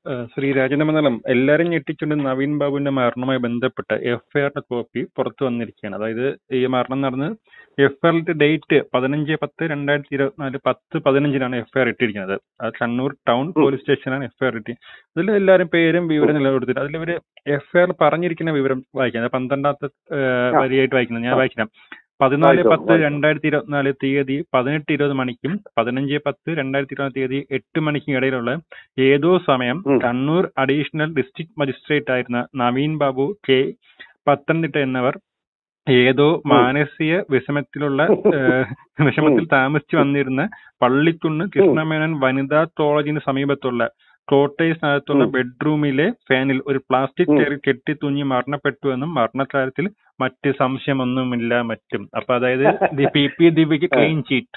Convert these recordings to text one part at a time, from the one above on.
ഏഹ് ശ്രീ രാജേന്ദ്ര മണ്ഡലം എല്ലാരും ഞെട്ടിച്ചുകൊണ്ട് നവീൻ ബാബുവിന്റെ മരണവുമായി ബന്ധപ്പെട്ട് എഫ്ഐആറിന്റെ കോപ്പി പുറത്തു വന്നിരിക്കുകയാണ് അതായത് ഈ മരണം നടന്ന് എഫ്ഐആറിന്റെ ഡേറ്റ് പതിനഞ്ച് പത്ത് രണ്ടായിരത്തി ഇരുപത്തിനാല് പത്ത് പതിനഞ്ചിനാണ് എഫ്ഐആർ ഇട്ടിരിക്കുന്നത് അത് കണ്ണൂർ ടൗൺ പോലീസ് സ്റ്റേഷനാണ് എഫ്ഐആർ ഇട്ടി അതിൽ എല്ലാവരും പേരും വിവരം നിലകൊടുത്തിട്ട് അതിൽ ഇവര് എഫ്ഐആർ പറഞ്ഞിരിക്കുന്ന വിവരം വായിക്കാം അത് പന്ത്രണ്ടാമത്തെ ഏഹ്, ആ. വരിയായിട്ട് വായിക്കുന്നത് ഞാൻ വായിക്കാം പതിനാല് വായിച്ചോ, പത്ത് വായിച്ചോ. രണ്ടായിരത്തി ഇരുപത്തിനാല് തീയതി പതിനെട്ട് ഇരുപത് മണിക്കും പതിനഞ്ച് പത്ത് രണ്ടായിരത്തി ഇരുപത്തി തീയതി എട്ട് മണിക്കും ഇടയിലുള്ള ഏതോ സമയം ഉം. കണ്ണൂർ അഡീഷണൽ ഡിസ്ട്രിക്ട് മജിസ്ട്രേറ്റ് ആയിരുന്ന നവീൻ ബാബു കെ പത്തനംതിട്ട എന്നിവർ ഏതോ മാനസിക വിഷമത്തിലുള്ള ഏഹ്, വിഷമത്തിൽ താമസിച്ചു വന്നിരുന്ന പള്ളിക്കുന്ന് കൃഷ്ണമേനോൻ വനിതാ കോളേജിന് സമീപത്തുള്ള ക്വാർട്ടേഴ്സിനകത്തുള്ള ഉം. ബെഡ്റൂമിലെ ഫാനിൽ ഒരു പ്ലാസ്റ്റിക് ഉം. ചെയറിൽ കെട്ടി തൂങ്ങി മരണപ്പെട്ടുവെന്നും മരണകാര്യത്തിൽ മറ്റ് സംശയമൊന്നുമില്ല മറ്റും അപ്പൊ അതായത് ദി പി പി ദിവ്യക്ക് ക്ലീൻ ചീറ്റ്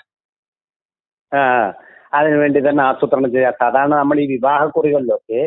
ആ അതിനു വേണ്ടി തന്നെ ആസൂത്രണം ചെയ്യാത്ത അതാണ് നമ്മൾ ഈ വിവാഹക്കുറികളിലൊക്കെ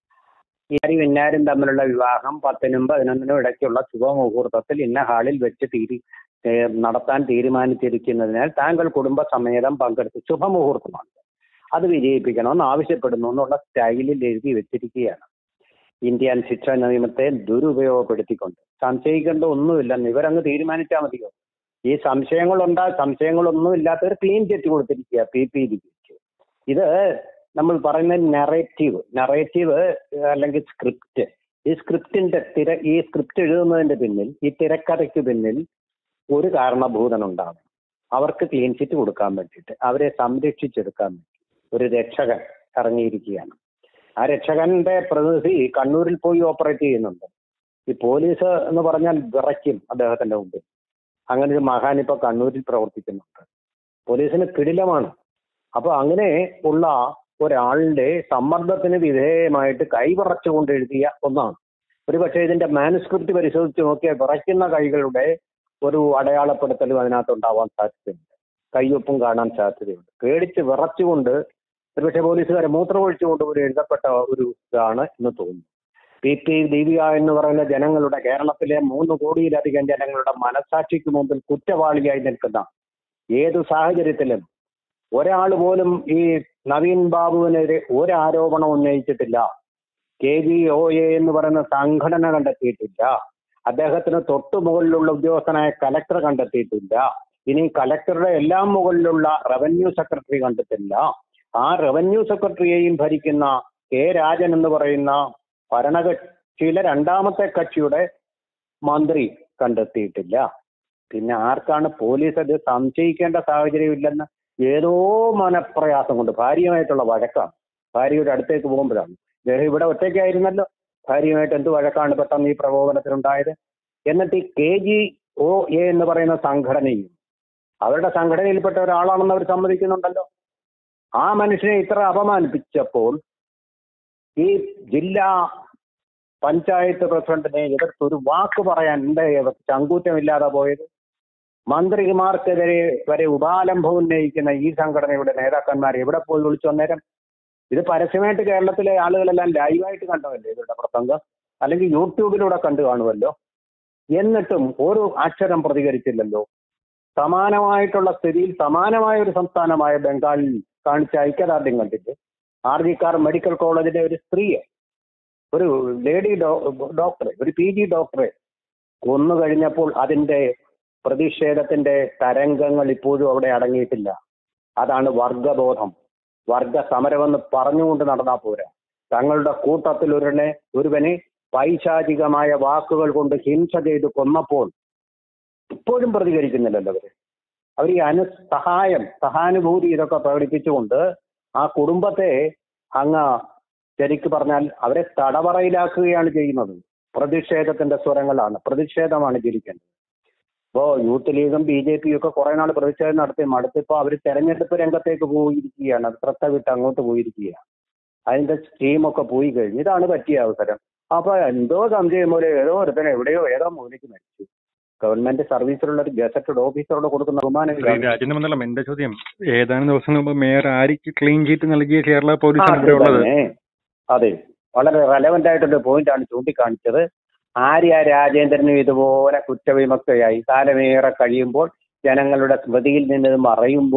ഈ അരി പിന്നാരും തമ്മിലുള്ള വിവാഹം പത്തിനും പതിനൊന്നിനും ഇടയ്ക്കുള്ള ശുഭമുഹൂർത്തത്തിൽ ഇന്ന ഹാളിൽ വെച്ച് തീരി ഏ, നടത്താൻ തീരുമാനിച്ചിരിക്കുന്നതിനാൽ താങ്കൾ കുടുംബസമേതം പങ്കെടുത്ത് ശുഭമുഹൂർത്തമാണ് അത് വിജയിപ്പിക്കണമെന്ന് ആവശ്യപ്പെടുന്നു എന്നുള്ള സ്റ്റൈലിൽ എഴുതി വെച്ചിരിക്കുകയാണ് ഇന്ത്യൻ ശിക്ഷാ നിയമത്തെ ദുരുപയോഗപ്പെടുത്തിക്കൊണ്ട് സംശയിക്കേണ്ട ഒന്നുമില്ലെന്ന് ഇവരങ്ങ് തീരുമാനിച്ചാൽ മതിയോ ഈ സംശയങ്ങളുണ്ടാ സംശയങ്ങളൊന്നും ഇല്ലാത്തവർ ക്ലീൻ ചിറ്റ് കൊടുത്തിരിക്കുക പി പി ഡിക്ക് ഇത് നമ്മൾ പറയുന്ന നെറേറ്റീവ് നെറേറ്റീവ് അല്ലെങ്കിൽ സ്ക്രിപ്റ്റ് ഈ സ്ക്രിപ്റ്റിന്റെ തിര ഈ സ്ക്രിപ്റ്റ് എഴുതുന്നതിന്റെ പിന്നിൽ ഈ തിരക്കഥയ്ക്ക് പിന്നിൽ ഒരു കാരണഭൂതനുണ്ടാകും അവർക്ക് ക്ലീൻ ചിറ്റ് കൊടുക്കാൻ വേണ്ടിയിട്ട് അവരെ സംരക്ഷിച്ചെടുക്കാൻ വേണ്ടി ഒരു രക്ഷകൻ ഇറങ്ങിയിരിക്കുകയാണ് ആ രക്ഷകന്റെ പ്രതിനിധി കണ്ണൂരിൽ പോയി ഓപ്പറേറ്റ് ചെയ്യുന്നുണ്ട് ഈ പോലീസ് എന്ന് പറഞ്ഞാൽ വിറയ്ക്കും അദ്ദേഹത്തിന്റെ മുമ്പിൽ അങ്ങനെ ഒരു മഹാൻ ഇപ്പൊ കണ്ണൂരിൽ പ്രവർത്തിക്കുന്നുണ്ട് പോലീസിന് കിടിലമാണ് അപ്പൊ അങ്ങനെ ഉള്ള ഒരാളുടെ സമ്മർദ്ദത്തിന് വിധേയമായിട്ട് കൈവിറച്ചുകൊണ്ട് എഴുതിയ ഒന്നാണ് ഒരു പക്ഷേ ഇതിന്റെ മാനുസ്ക്രിപ്റ്റ് പരിശോധിച്ച് നോക്കിയാൽ വിറയ്ക്കുന്ന കൈകളുടെ ഒരു അടയാളപ്പെടുത്തലും അതിനകത്ത് ഉണ്ടാവാൻ സാധ്യതയുണ്ട് കയ്യൊപ്പും കാണാൻ സാധ്യതയുണ്ട് പേടിച്ച് വിറച്ചുകൊണ്ട് ഒരുപക്ഷെ പോലീസുകാരെ മൂത്രമൊഴിച്ചുകൊണ്ട് ഒരു എഴുതപ്പെട്ട ഒരു ഇതാണ് എന്ന് തോന്നുന്നു പി പി ദിവ്യ എന്ന് പറയുന്ന ജനങ്ങളുടെ കേരളത്തിലെ മൂന്ന് കോടിയിലധികം ജനങ്ങളുടെ മനസാക്ഷിക്ക് മുമ്പിൽ കുറ്റവാളിയായി നിൽക്കുന്ന ഏതു സാഹചര്യത്തിലും ഒരാൾ പോലും ഈ നവീൻ ബാബുവിനെതിരെ ഒരു ആരോപണം ഉന്നയിച്ചിട്ടില്ല കെ ജി ഒ എ എന്ന് പറയുന്ന സംഘടന കണ്ടെത്തിയിട്ടില്ല അദ്ദേഹത്തിന് തൊട്ടു മുകളിലുള്ള ഉദ്യോഗസ്ഥനായ കലക്ടർ കണ്ടെത്തിയിട്ടില്ല ഇനി കലക്ടറുടെ എല്ലാം മുകളിലുള്ള റവന്യൂ സെക്രട്ടറി കണ്ടെത്തില്ല ആ റവന്യൂ സെക്രട്ടറിയെയും ഭരിക്കുന്ന കെ രാജൻ എന്ന് പറയുന്ന ഭരണകക്ഷിയിലെ രണ്ടാമത്തെ കക്ഷിയുടെ മന്ത്രി കണ്ടെത്തിയിട്ടില്ല പിന്നെ ആർക്കാണ് പോലീസ് അത് സംശയിക്കേണ്ട സാഹചര്യമില്ലെന്ന് ഏതോ മനപ്രയാസം കൊണ്ട് ഭാര്യയുമായിട്ടുള്ള വഴക്കാണ് ഭാര്യയുടെ അടുത്തേക്ക് പോകുമ്പോഴാണ് ഇദ്ദേഹം ഇവിടെ ഒറ്റയ്ക്കായിരുന്നല്ലോ ഭാര്യയുമായിട്ട് എന്ത് വഴക്കാണ് പെട്ടെന്ന് ഈ പ്രകോപനത്തിലുണ്ടായത് എന്നിട്ട് ഈ കെ ജി ഒ എ എന്ന് പറയുന്ന സംഘടനയും അവരുടെ സംഘടനയിൽപ്പെട്ട ഒരാളാണെന്ന് അവർ സമ്മതിക്കുന്നുണ്ടല്ലോ ആ മനുഷ്യനെ ഇത്ര അപമാനിപ്പിച്ചപ്പോൾ ഈ ജില്ലാ പഞ്ചായത്ത് പ്രസിഡന്റിനെ എതിർത്ത് ഒരു വാക്ക് പറയാൻ എന്താ ചങ്കൂറ്റമില്ലാതെ പോയത് മന്ത്രിമാർക്കെതിരെ വരെ ഉപാലംബം ഉന്നയിക്കുന്ന ഈ സംഘടനയുടെ നേതാക്കന്മാർ എവിടെ പോയി വിളിച്ചു അന്നേരം ഇത് പരസ്യമായിട്ട് കേരളത്തിലെ ആളുകളെല്ലാം ലൈവായിട്ട് കണ്ടതല്ലേ ഇവരുടെ പ്രസംഗം അല്ലെങ്കിൽ യൂട്യൂബിലൂടെ കണ്ടു കാണുമല്ലോ എന്നിട്ടും ഒരു അക്ഷരം പ്രതികരിച്ചില്ലല്ലോ സമാനമായിട്ടുള്ള സ്ഥിതിയിൽ സമാനമായ ഒരു സംസ്ഥാനമായ ബംഗാളിൽ കാണിച്ച ഐക്യദാർഢ്യം കണ്ടിട്ട് ആർ ജി കാർ മെഡിക്കൽ കോളേജിലെ ഒരു സ്ത്രീയെ ഒരു ലേഡി ഡോക്ടറെ ഒരു പി ജി ഡോക്ടറെ കൊന്നു കഴിഞ്ഞപ്പോൾ അതിന്റെ പ്രതിഷേധത്തിന്റെ തരംഗങ്ങൾ ഇപ്പോഴും അവിടെ അടങ്ങിയിട്ടില്ല അതാണ് വർഗബോധം വർഗ സമരമെന്ന് പറഞ്ഞുകൊണ്ട് നടന്നാ പോരാ തങ്ങളുടെ കൂട്ടത്തിൽ ഒരുവനെ ഒരുവനെ പൈശാചികമായ വാക്കുകൾ കൊണ്ട് ഹിംസ ചെയ്ത് കൊന്നപ്പോൾ ഇപ്പോഴും പ്രതികരിക്കുന്നില്ലല്ലോ അവര് അവർ ഈ അനു സഹായം സഹാനുഭൂതി ഇതൊക്കെ പ്രകടിപ്പിച്ചുകൊണ്ട് ആ കുടുംബത്തെ അങ്ങ് ശരിക്ക് പറഞ്ഞാൽ അവരെ തടവറയിലാക്കുകയാണ് ചെയ്യുന്നത് പ്രതിഷേധത്തിന്റെ സ്വരങ്ങളാണ് പ്രതിഷേധമാണ് ജനിക്കേണ്ടത് ഇപ്പോ യൂത്ത് ലീഗും ബി ജെ പിയും ഒക്കെ കുറെ നാൾ പ്രതിഷേധം നടത്തി മടുത്തിപ്പോ അവർ തെരഞ്ഞെടുപ്പ് രംഗത്തേക്ക് പോയിരിക്കുകയാണ് അത് ശ്രദ്ധ വിട്ട് അങ്ങോട്ട് പോയിരിക്കുകയാണ് അതിന്റെ ടീമൊക്കെ പോയി കഴിഞ്ഞു ഇതാണ് പറ്റിയ അവസരം അപ്പൊ എന്തോ സംശയം പോലെ ഏതോ ഒരുത്തൻ എവിടെയോ ഏതോ മൂലയ്ക്ക് മരിച്ചു ഗവൺമെന്റ് സർവീസിലുള്ള ഒരു ഗസറ്റഡ് ഓഫീസറോട് കൊടുക്കുന്ന ബഹുമാനം ശ്രീ രാജേന്ദ്ര മണ്ഡലം എന്റെ ചോദ്യം ഏതാനും ദിവസം മുമ്പ് മേയർ ആരിക്ക് ക്ലീൻ ചീറ്റ് നൽകിയ കേരള പോലീസാണ് ഇവിടെ ഉള്ളത് തന്നെ. അതെ വളരെ റെലവെന്റ് ആയിട്ടുള്ള പോയിന്റ് ആണ് ചൂണ്ടിക്കാണിച്ചത് ആര്യ രാജേന്ദ്രനും ഇതുപോലെ കുറ്റവിമുക്തയായി കാലമേറെ കഴിയുമ്പോൾ ജനങ്ങളുടെ സ്മൃതിയിൽ നിന്ന് ഇത് മറയുമ്പോൾ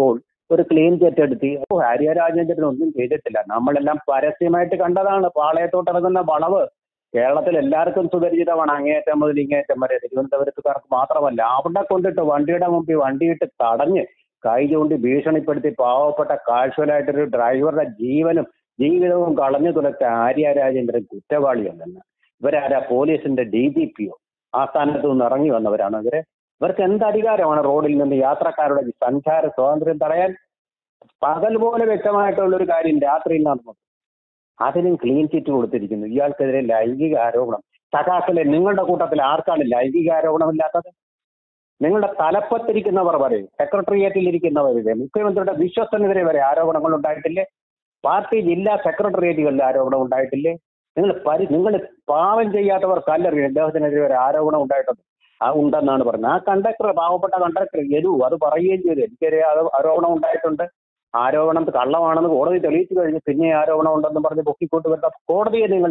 ഒരു ക്ലീൻ ചെറ്റ് എടുത്തി ഓ ആര്യ രാജേന്ദ്രൻ ഒന്നും ചെയ്തിട്ടില്ല നമ്മളെല്ലാം പരസ്യമായിട്ട് കണ്ടതാണ് പാളയത്തോട്ട് ഇറങ്ങുന്ന വളവ് കേരളത്തിൽ എല്ലാവർക്കും സുപരിചിതമാണ് അങ്ങേയറ്റം മുതൽ ഇങ്ങേയറ്റം വരെ തിരുവനന്തപുരത്തുകാർക്ക് മാത്രമല്ല അവിടെ കൊണ്ടിട്ട് വണ്ടിയുടെ മുമ്പിൽ വണ്ടിയിട്ട് തടഞ്ഞ് കൈ ചൂണ്ടി ഭീഷണിപ്പെടുത്തി പാവപ്പെട്ട കാഷ്വലായിട്ടൊരു ഡ്രൈവറുടെ ജീവനും ജീവിതവും കളഞ്ഞു തുലച്ച ആര്യ രാജേന്ദ്രൻ കുറ്റവാളിയല്ലെന്ന് ഇവരാരാ പോലീസിന്റെ ഡി ജി പിയോ ആ സ്ഥാനത്ത് നിന്ന് ഇറങ്ങി വന്നവരാണ് ഇവര് ഇവർക്ക് എന്ത് അധികാരമാണ് റോഡിൽ നിന്ന് യാത്രക്കാരുടെ സഞ്ചാര സ്വാതന്ത്ര്യം തടയാൻ പകൽ പോലെ വ്യക്തമായിട്ടുള്ള ഒരു കാര്യം രാത്രിയിൽ നടന്നത് അതിനും ക്ലീൻ ചിറ്റ് കൊടുത്തിരിക്കുന്നു ഇയാൾക്കെതിരെ ലൈംഗിക ആരോപണം സഖാക്കളെ നിങ്ങളുടെ കൂട്ടത്തിൽ ആർക്കാണ് ലൈംഗിക ആരോപണമില്ലാത്തത് നിങ്ങളുടെ തലപ്പത്തിരിക്കുന്നവർ വരെ സെക്രട്ടേറിയറ്റിൽ ഇരിക്കുന്നവർ വരെ മുഖ്യമന്ത്രിയുടെ വിശ്വസ്തനെതിരെ വരെ ആരോപണങ്ങൾ ഉണ്ടായിട്ടില്ലേ പാർട്ടി ജില്ലാ സെക്രട്ടേറിയറ്റുകളിൽ ആരോപണം ഉണ്ടായിട്ടില്ലേ നിങ്ങൾ പരി നിങ്ങൾ പാവം ചെയ്യാത്തവർ കല്ലെറിയും ഇദ്ദേഹത്തിനെതിരെ ഒരു ആരോപണം ഉണ്ടായിട്ടുണ്ട് ആ ഉണ്ടെന്നാണ് പറഞ്ഞത് ആ കണ്ടക്ടർ പാവപ്പെട്ട കണ്ടക്ടർ യരു അത് പറയുകയും ചെയ്തു എനിക്കൊരു ആരോ- ആരോപണം ഉണ്ടായിട്ടുണ്ട് ആരോപണം കള്ളമാണെന്ന് കോടതി തെളിയിച്ചു കഴിഞ്ഞ് പിന്നെ ആരോപണം ഉണ്ടെന്ന് പറഞ്ഞ് പൊക്കിക്കൊണ്ട് വരുന്ന കോടതിയെ നിങ്ങൾ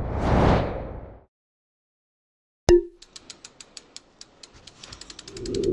ധിക്കരിക്കണം